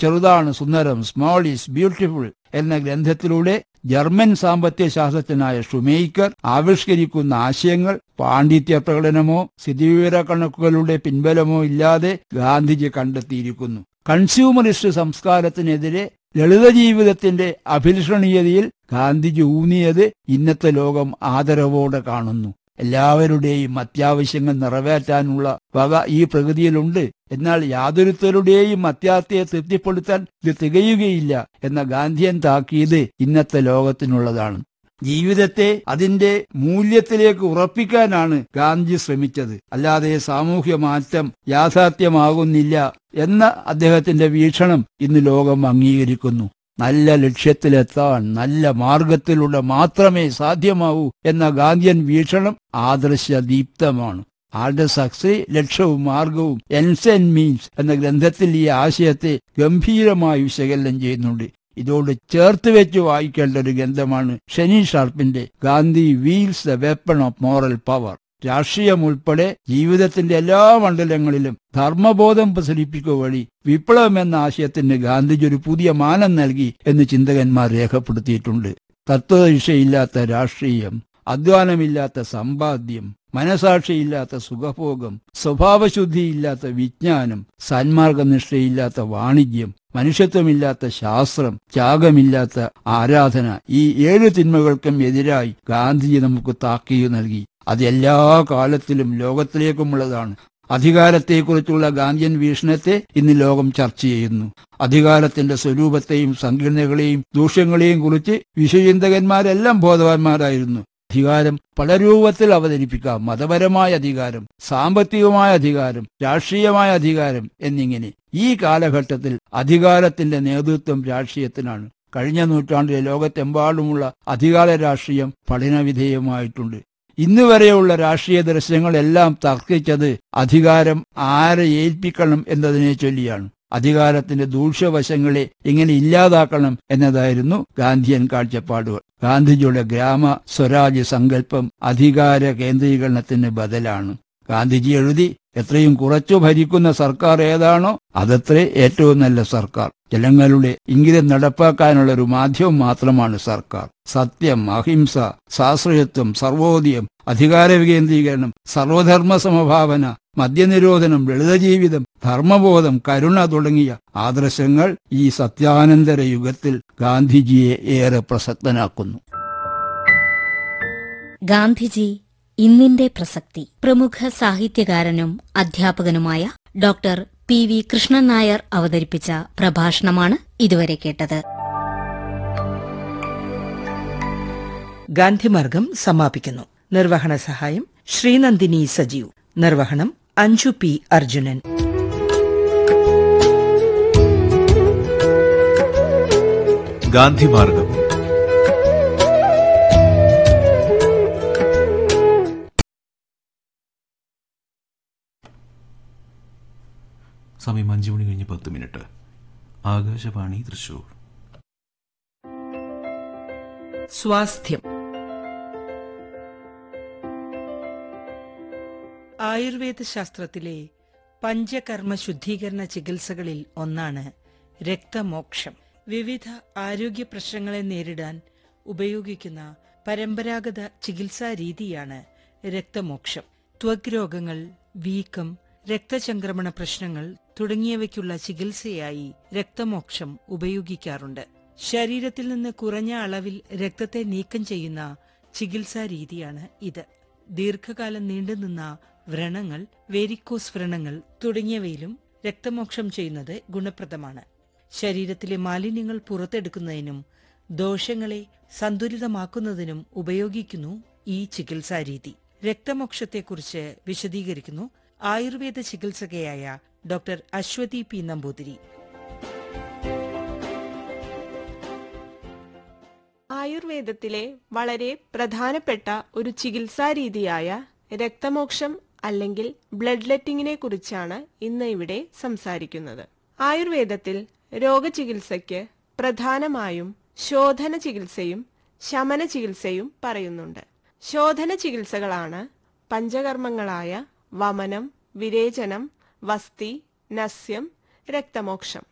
ചെറുതാണ് സുന്ദരം small is beautiful എന്ന ഗ്രന്ഥത്തിലൂടെ German സാമ്പത്തിക ശാസ്ത്രജ്ഞനായ ഷുമേക്കർ ആവിഷ്കരിക്കുന്ന ആശയങ്ങൾ പാണ്ഡിത്യ പ്രകടനമോ സ്ഥിതിവിവര കണക്കുകളുടെ പിൻബലമോ ഇല്ലാതെ ഗാന്ധിജി കണ്ടെത്തിയിരിക്കുന്നു കൺസ്യൂമറിസ്റ്റ് സംസ്കാരത്തിനെതിരെ ലളിത ജീവിതത്തിന്റെ അഭിലഷണീയതയിൽ ഗാന്ധിജി ഊന്നിയത് ഇന്നത്തെ ലോകം ആദരവോടെ കാണുന്നു എല്ലാവരുടെയും അത്യാവശ്യങ്ങൾ നിറവേറ്റാനുള്ള വക ഈ പ്രകൃതിയിലുണ്ട് എന്നാൽ യാതൊരുത്തരുടെയും അത്യാർത്ഥിയെ തൃപ്തിപ്പെടുത്താൻ ഇത് തികയുകയില്ല എന്ന ഗാന്ധിയൻ താക്കീത് ഇന്നത്തെ ലോകത്തിനുള്ളതാണ് ജീവിതത്തെ അതിന്റെ മൂല്യത്തിലേക്ക് ഉറപ്പിക്കാനാണ് ഗാന്ധി ശ്രമിച്ചത് അല്ലാതെ സാമൂഹ്യ മാറ്റം യാഥാർത്ഥ്യമാകുന്നില്ല എന്ന അദ്ദേഹത്തിന്റെ വീക്ഷണം ഇന്ന് ലോകം അംഗീകരിക്കുന്നു നല്ല ലക്ഷ്യത്തിലെത്താൻ നല്ല മാർഗത്തിലൂടെ മാത്രമേ സാധ്യമാവൂ എന്ന ഗാന്ധിയൻ വീക്ഷണം ആദർശദീപ്തമാണ് ആളുടെ സക്സി ലക്ഷ്യവും മാർഗവും എൻസ് ആൻഡ് മീൻസ് എന്ന ഗ്രന്ഥത്തിൽ ഈ ആശയത്തെ ഗംഭീരമായി വിശകലനം ചെയ്യുന്നുണ്ട് ഇതോട് ചേർത്ത് വെച്ച് വായിക്കേണ്ട ഒരു ഗ്രന്ഥമാണ് ഷെനി ഷാർപ്പിന്റെ Gandhi wields the weapon of moral power രാഷ്ട്രീയം ഉൾപ്പെടെ ജീവിതത്തിന്റെ എല്ലാ മണ്ഡലങ്ങളിലും ധർമ്മബോധം പ്രസരിപ്പിക്കുക വഴി വിപ്ലവം എന്ന ആശയത്തിന് ഗാന്ധിജി ഒരു പുതിയ മാനം നൽകി എന്ന് ചിന്തകന്മാർ രേഖപ്പെടുത്തിയിട്ടുണ്ട് തത്വദിശയില്ലാത്ത രാഷ്ട്രീയം അധ്വാനമില്ലാത്ത സമ്പാദ്യം മനസാക്ഷിയില്ലാത്ത സുഖഭോഗം സ്വഭാവശുദ്ധിയില്ലാത്ത വിജ്ഞാനം സന്മാർഗനിഷ്ഠയില്ലാത്ത വാണിജ്യം മനുഷ്യത്വമില്ലാത്ത ശാസ്ത്രം ത്യാഗമില്ലാത്ത ആരാധന ഈ ഏഴ് തിന്മകൾക്കും എതിരായി ഗാന്ധിജി നമുക്ക് താക്കീത് നൽകി അത് എല്ലാ കാലത്തിലും ലോകത്തിലേക്കുമുള്ളതാണ് അധികാരത്തെക്കുറിച്ചുള്ള ഗാന്ധിയൻ വീക്ഷണത്തെ ഇന്ന് ലോകം ചർച്ച ചെയ്യുന്നു അധികാരത്തിന്റെ സ്വരൂപത്തെയും സങ്കീർണതകളെയും ദൂഷ്യങ്ങളെയും കുറിച്ച് വിശ്വചിന്തകന്മാരെല്ലാം ബോധവാന്മാരായിരുന്നു അധികാരം പല രൂപത്തിൽ അവതരിപ്പിക്കാം മതപരമായ അധികാരം സാമ്പത്തികമായ അധികാരം രാഷ്ട്രീയമായ അധികാരം എന്നിങ്ങനെ ഈ കാലഘട്ടത്തിൽ അധികാരത്തിന്റെ നേതൃത്വം രാഷ്ട്രീയത്തിനാണ് കഴിഞ്ഞ നൂറ്റാണ്ടിലെ ലോകത്തെമ്പാടുമുള്ള അധികാര രാഷ്ട്രീയം പഠനവിധേയമായിട്ടുണ്ട് ഇന്ന് വരെയുള്ള രാഷ്ട്രീയ ദർശനങ്ങളെല്ലാം തർക്കിച്ചത് അധികാരം ആരെ ഏൽപ്പിക്കണം എന്നതിനെ ചൊല്ലിയാണ് അധികാരത്തിന്റെ ദൂഷ്യവശങ്ങളെ എങ്ങനെ ഇല്ലാതാക്കണം എന്നതായിരുന്നു ഗാന്ധിയൻ കാഴ്ചപ്പാടുകൾ ഗാന്ധിജിയുടെ ഗ്രാമ സ്വരാജ്യ സങ്കല്പം അധികാര കേന്ദ്രീകരണത്തിന് ബദലാണ് ഗാന്ധിജി എഴുതി എത്രയും കുറച്ചു ഭരിക്കുന്ന സർക്കാർ ഏതാണോ അതത്രേ ഏറ്റവും നല്ല സർക്കാർ ജനങ്ങളുടെ ഇംഗിതം നടപ്പാക്കാനുള്ള ഒരു മാധ്യമം മാത്രമാണ് സർക്കാർ സത്യം അഹിംസ സാശ്രയത്വം സർവോദയം അധികാര വികേന്ദ്രീകരണം സർവധർമ്മ സമഭാവന മദ്യനിരോധനം ലളിതജീവിതം ധർമ്മബോധം കരുണ തുടങ്ങിയ ആദർശങ്ങൾ ഈ സത്യാനന്തര യുഗത്തിൽ ഗാന്ധിജിയെ ഏറെ പ്രസക്തനാക്കുന്നു ഗാന്ധിജി ഇന്നിന്റെ പ്രസക്തി പ്രമുഖ സാഹിത്യകാരനും അധ്യാപകനുമായ doctor P V Krishnan Nair അവതരിപ്പിച്ച പ്രഭാഷണമാണ് ഇതുവരെ കേട്ടത് ഗാന്ധിമാർഗം സമാപിക്കുന്നു നിർവഹണ സഹായം ശ്രീനന്ദിനി സജീവ് നിർവഹണം അഞ്ജു പി അർജുനൻ ഗാന്ധിമാർഗം സമയം അഞ്ചു മണി കഴിഞ്ഞ് പത്ത് മിനിറ്റ് ആകാശവാണി തൃശൂർ സ്വാസ്ഥ്യം ആയുർവേദ ശാസ്ത്രത്തിലെ പഞ്ചകർമ്മ ശുദ്ധീകരണ ചികിത്സകളിൽ ഒന്നാണ് രക്തമോക്ഷം വിവിധ ആരോഗ്യ പ്രശ്നങ്ങളെ നേരിടാൻ ഉപയോഗിക്കുന്ന പരമ്പരാഗത ചികിത്സാ രീതിയാണ് രക്തമോക്ഷം ത്വഗ് രോഗങ്ങൾ വീക്കം രക്തചംക്രമണ പ്രശ്നങ്ങൾ തുടങ്ങിയവയ്ക്കുള്ള ചികിത്സയായി രക്തമോക്ഷം ഉപയോഗിക്കാറുണ്ട് ശരീരത്തിൽ നിന്ന് കുറഞ്ഞ അളവിൽ രക്തത്തെ നീക്കം ചെയ്യുന്ന ചികിത്സാ രീതിയാണ് ഇത് ദീർഘകാലം നീണ്ടുനിന്ന വ്രണങ്ങൾ വേരിക്കോസ് വ്രണങ്ങൾ തുടങ്ങിയവയിലും രക്തമോക്ഷം ചെയ്യുന്നത് ഗുണപ്രദമാണ് ശരീരത്തിലെ മാലിന്യങ്ങൾ പുറത്തെടുക്കുന്നതിനും ദോഷങ്ങളെ സന്തുലിതമാക്കുന്നതിനും ഉപയോഗിക്കുന്നു ഈ ചികിത്സാ രീതി രക്തമോക്ഷത്തെക്കുറിച്ച് വിശദീകരിക്കുന്നു ആയുർവേദ ചികിത്സകയായ ഡോക്ടർ അശ്വതി പി നമ്പൂതിരി ആയുർവേദത്തിലെ വളരെ പ്രധാനപ്പെട്ട ഒരു ചികിത്സാ രീതിയായ രക്തമോക്ഷം അല്ലെങ്കിൽ ബ്ലഡ് ലെറ്റിങ്ങിനെ കുറിച്ചാണ് ഇന്ന് ഇവിടെ സംസാരിക്കുന്നത് ആയുർവേദത്തിൽ രോഗചികിത്സയ്ക്ക് പ്രധാനമായും ശോധന ചികിത്സയും ശമന ചികിത്സയും പറയുന്നുണ്ട് ശോധന ചികിത്സകളാണ് പഞ്ചകർമ്മങ്ങളായ വമനം വിരേചനം വസ്തി നസ്യം രക്തമോക്ഷം